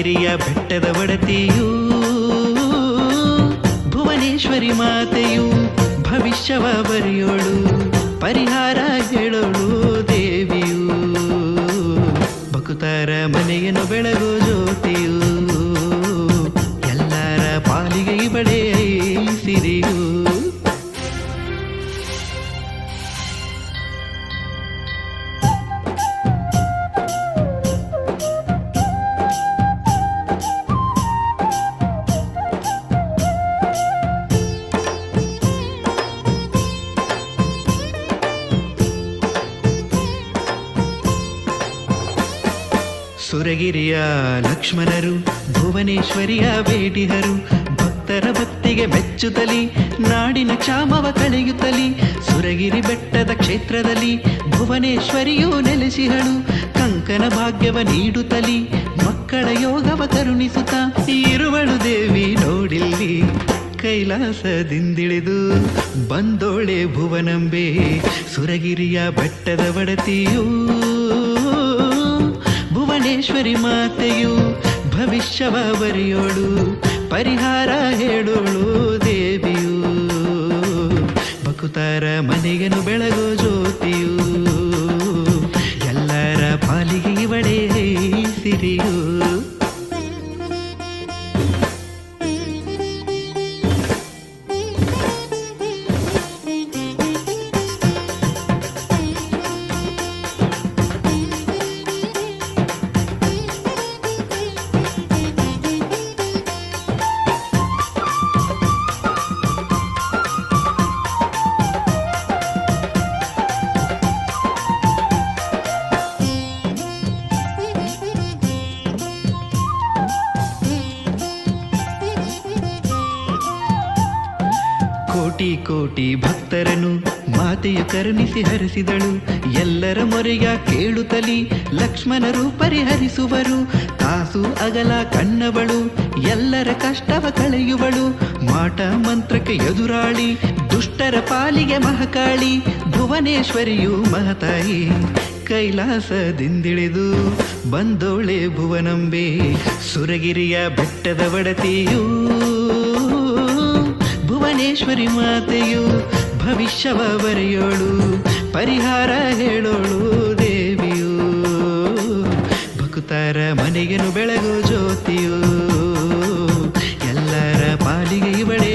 ಸುರಗಿರಿಯ ಬೆಟ್ಟದ ಒಡತಿಯೂ ಭುವನೇಶ್ವರಿ ಮಾತೆಯು ಭವಿಷ್ಯವ ಬರೆಯೋಳು ಪರಿಹಾರ ಹೇಳೋಳು ದೇವಿಯು ಭಕ್ತರ ಮನೆಯನ್ನು ಬೆಳಗೋ ಜ್ಯೋತಿಯು ಎಲ್ಲರ ಪಾಲಿಗೆ ಇವಳೇ ಸಿರಿಯು ಸುರಗಿರಿಯ ಲಕ್ಷ್ಮಣರು ಭುವನೇಶ್ವರಿಯ ಬೇಡಿಹರು ಭಕ್ತರ ಭಕ್ತಿಗೆ ಮೆಚ್ಚುತ್ತಲಿ ನಾಡಿನ ಕ್ಷಾಮವ ಕಳೆಯುತ್ತಲಿ ಸುರಗಿರಿ ಬೆಟ್ಟದ ಕ್ಷೇತ್ರದಲ್ಲಿ ಭುವನೇಶ್ವರಿಯು ನೆಲೆಸಿಹಳು ಕಂಕನ ಭಾಗ್ಯವ ನೀಡುತ್ತಲಿ ಮಕ್ಕಳ ಯೋಗವ ಕರುಣಿಸುತ್ತ ಇರುವಳು ದೇವಿ ನೋಡಿಲ್ಲಿ ಕೈಲಾಸದಿಂದಿಳಿದು ಬಂದೋಳೆ ಭುವನಂಬೆ ಸುರಗಿರಿಯ ಬೆಟ್ಟದ ಒಡತಿಯೂ ಭುವನೇಶ್ವರಿ ಮಾತೆಯು ಭವಿಷ್ಯವ ಬರೆಯೋಳು ಪರಿಹಾರ ಹೇಳೋಳು ದೇವಿಯು ಬಕುತಾರ ಮನೆಯನ್ನು ಬೆಳಗೋ ಜ್ಯೋತಿಯು ಎಲ್ಲರ ಪಾಲಿಗೆ ಇವಳೇ ಸಿರಿಯು ಕೋಟಿ ಕೋಟಿ ಭಕ್ತರನ್ನು ಮಾತೆಯು ಕರುಣಿಸಿ ಹರಿಸಿದಳು ಎಲ್ಲರ ಮೊರೆಯ ಕೇಳುತ್ತಲಿ ಲಕ್ಷ್ಮಣರು ಪರಿಹರಿಸುವರು ತಾಸು ಅಗಲ ಕಣ್ಣವಳು ಎಲ್ಲರ ಕಷ್ಟವ ಕಳೆಯುವಳು ಮಾಟ ಮಂತ್ರಕ್ಕೆ ಎದುರಾಳಿ ದುಷ್ಟರ ಪಾಲಿಗೆ ಮಹಕಾಳಿ ಭುವನೇಶ್ವರಿಯು ಮಹತಾಯಿ ಕೈಲಾಸದಿಂದಿಳಿದು ಬಂದೋಳೆ ಭುವನಂಬೆ ಸುರಗಿರಿಯ ಬೆಟ್ಟದ ಒಡತಿಯೂ ಭುವನೇಶ್ವರಿ ಮಾತೆಯು ಭವಿಷ್ಯವ ಬರೆಯೋಳು ಪರಿಹಾರ ಹೇಳೋಳು ದೇವಿಯು ಭಕ್ತರ ಮನೆಗೆನು ಬೆಳಗೋ ಜ್ಯೋತಿಯು ಎಲ್ಲರ ಪಾಲಿಗೆ ಇವಳೇ